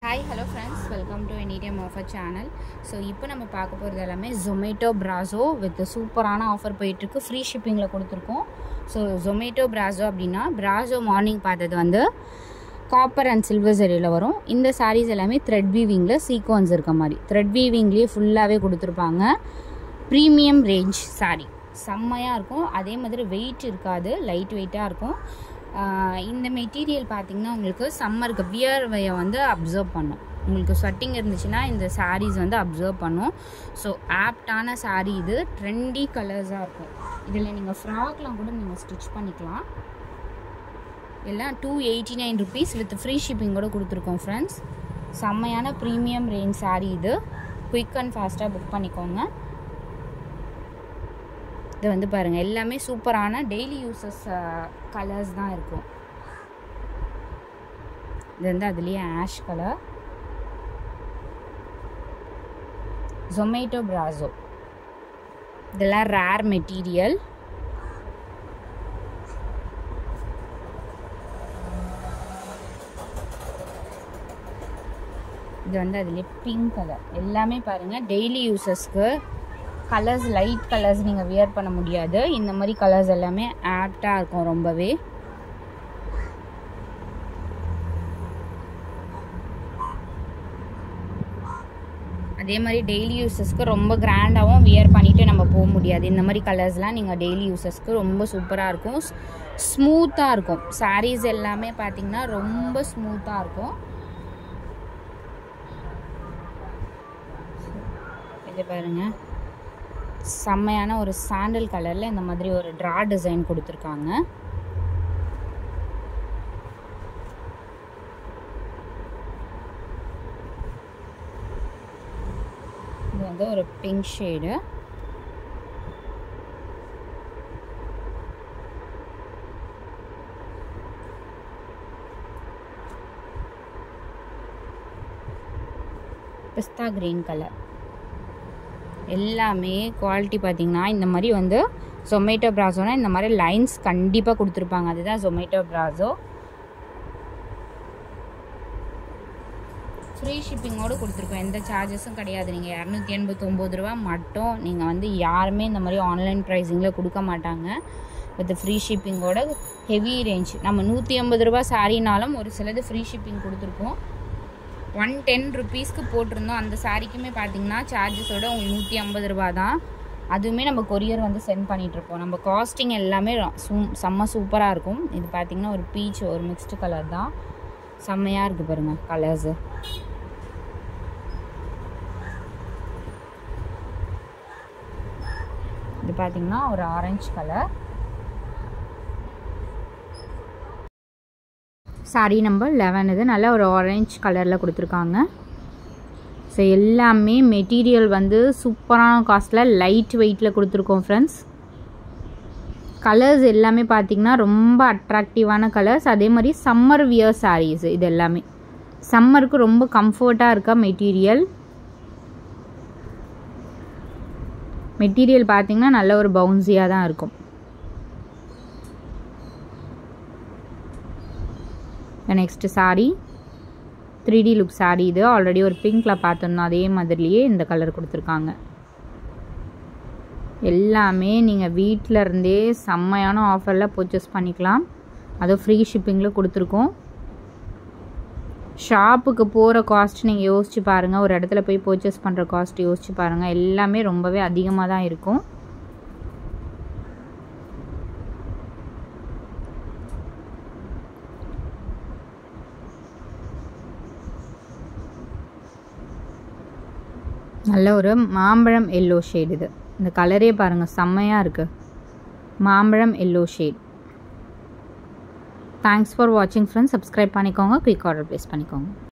hi hello friends welcome to எனிடிஎம் offer channel so இப்போ நம்ம பார்க்க போகிறது எல்லாமே ஜொமேட்டோ பிராசோ வித் சூப்பரான ஆஃபர் போயிட்டுருக்கு ஃப்ரீ ஷிப்பிங்கில் கொடுத்துருக்கோம் ஸோ ஜொமேட்டோ பிராசோ அப்படின்னா பிராசோ மார்னிங் பார்த்தது வந்து காப்பர் அண்ட் சில்வர் ஜெரியில் வரும் இந்த சாரீஸ் எல்லாமே த்ரெட் வீவிங்கில் சீக்வன்ஸ் இருக்க மாதிரி த்ரெட் வீவிங்லேயே ஃபுல்லாகவே கொடுத்துருப்பாங்க ப்ரீமியம் ரேஞ்ச் சாரீ செம்மையாக இருக்கும் அதே மாதிரி வெயிட் இருக்காது லைட் வெயிட்டாக இருக்கும் ஆஹ் இந்த மெட்டீரியல் பார்த்திங்கன்னா உங்களுக்கு சம்மருக்கு வியர்வையை வந்து அப்சர்வ் பண்ணும் உங்களுக்கு ஸ்வெட்டிங் இருந்துச்சுன்னா இந்த சாரீஸ் வந்து அப்சர்வ் பண்ணும் ஸோ ஆப்டான சாரீ இது ட்ரெண்டி கலர்ஸாக இருக்கும் இதில் நீங்கள் ஃப்ராக்லாம் கூட நீங்கள் ஸ்டிச் பண்ணிக்கலாம் எல்லாம் two eighty nine rupees with free shipping கூட கொடுத்துருக்கோம் ஃப்ரெண்ட்ஸ் செம்மையான ப்ரீமியம் ரேஞ்ச் சாரீ இது குயிக் அண்ட் ஃபாஸ்ட்டாக புக் பண்ணிக்கோங்க இது வந்து பாருங்கள் எல்லாமே சூப்பரான டெய்லி யூசஸ் கலர்ஸ் தான் இருக்கும் இது வந்து அதுலேயே ஆஷ் கலர் ஜொமேட்டோ பிராசோ இதெல்லாம் ரேர் மெட்டீரியல் இது வந்து அதுலேயே பிங்க் கலர் எல்லாமே பாருங்கள் டெய்லி யூசஸ்க்கு கலர்ஸ் லைட் கலர்ஸ் நீங்கள் வியர் பண்ண முடியாது இந்த மாதிரி கலர்ஸ் எல்லாமே ஆப்டாக இருக்கும் ரொம்பவே அதே மாதிரி டெய்லி யூசஸ்க்கு ரொம்ப கிராண்டாகவும் வியர் பண்ணிவிட்டு நம்ம போக முடியாது இந்த மாதிரி கலர்ஸ்லாம் நீங்கள் டெய்லி யூசஸ்க்கு ரொம்ப சூப்பராக இருக்கும் ஸ்மூத்தாக இருக்கும் சாரீஸ் எல்லாமே பார்த்தீங்கன்னா ரொம்ப ஸ்மூத்தாக இருக்கும் இது பாருங்கள் செம்மையான ஒரு சாண்டல் கலரில் இந்த மாதிரி ஒரு ட்ரா டிசைன் கொடுத்துருக்காங்க இது வந்து ஒரு பிங்க் ஷேடு பிஸ்தா கிரீன் கலர் எல்லாமே குவாலிட்டி பார்த்திங்கன்னா இந்த மாதிரி வந்து ஜொமேட்டோ ப்ராசோனா இந்த மாதிரி லைன்ஸ் கண்டிப்பாக கொடுத்துருப்பாங்க அதுதான் ஜொமேட்டோ ப்ராசோ ஃப்ரீ ஷிப்பிங்கோடு கொடுத்துருக்கோம் எந்த சார்ஜஸும் கிடையாது நீங்கள் இரநூத்தி எண்பத்தொம்போது ரூபா மட்டும் நீங்கள் வந்து யாருமே இந்த மாதிரி ஆன்லைன் ப்ரைஸிங்கில் கொடுக்க மாட்டாங்க வித் ஃப்ரீ ஷிப்பிங்கோட ஹெவி ரேஞ்ச் நம்ம நூற்றி ஐம்பது ரூபா சாரினாலும் ஒரு சிலது ஃப்ரீ ஷிப்பிங் கொடுத்துருக்கோம் ஒன் டென் ருபீஸ்க்கு போட்டிருந்தோம் அந்த சாரிக்குமே பார்த்தீங்கன்னா சார்ஜஸோட உங்களுக்கு நூற்றி ஐம்பது ரூபா தான் அதுவுமே நம்ம கொரியர் வந்து சென்ட் பண்ணிகிட்ருப்போம் நம்ம காஸ்டிங் எல்லாமே சூ செம்ம சூப்பராக இருக்கும் இது பார்த்திங்கன்னா ஒரு பீச் ஒரு மிக்ஸ்டு கலர் தான் செம்மையாக இருக்குது பாருங்கள் கலர்ஸு இது பார்த்திங்கன்னா ஒரு orange colour sari number eleven இது நல்ல ஒரு ஆரஞ்ச் கலரில் கொடுத்துருக்காங்க ஸோ எல்லாமே மெட்டீரியல் வந்து சூப்பரான காஸ்ட்டில் லைட் வெயிட்டில் கொடுத்துருக்கோம் ஃப்ரெண்ட்ஸ் கலர்ஸ் எல்லாமே பார்த்திங்கன்னா ரொம்ப அட்ராக்டிவான கலர்ஸ் அதே மாதிரி சம்மர் வியர் சாரீஸ் இது எல்லாமே சம்மருக்கு ரொம்ப கம்ஃபர்ட்டாக இருக்க மெட்டீரியல் மெட்டீரியல் பார்த்திங்கன்னா நல்ல ஒரு பவுன்சியாக தான் இருக்கும் next sari three D look sari இது ஆல்ரெடி ஒரு பிங்க்கில் பார்த்துருந்தோம் அதே மாதிரியே இந்த கலர் கொடுத்துருக்காங்க எல்லாமே நீங்கள் வீட்டில் இருந்தே செம்மையான ஆஃபரில் பர்ச்சேஸ் பண்ணிக்கலாம் அதுவும் ஃப்ரீ ஷிப்பிங்கில் கொடுத்துருக்கோம் ஷாப்புக்கு போகிற காஸ்ட் நீங்கள் யோசிச்சு பாருங்கள் ஒரு இடத்துல போய் பர்ச்சேஸ் பண்ணுற காஸ்ட் யோசிச்சு பாருங்கள் எல்லாமே ரொம்பவே அதிகமாக தான் இருக்கும் நல்ல ஒரு மாம்பழம் எல்லோ ஷேட் இது இந்த கலரே பாருங்கள் செம்மையாக இருக்குது மாம்பழம் எல்லோ ஷேட் தேங்க்ஸ் ஃபார் வாட்சிங் ஃப்ரெண்ட்ஸ் சப்ஸ்கிரைப் பண்ணிக்கோங்க குயிக் ஆர்டர் ப்ளேஸ் பண்ணிக்கோங்க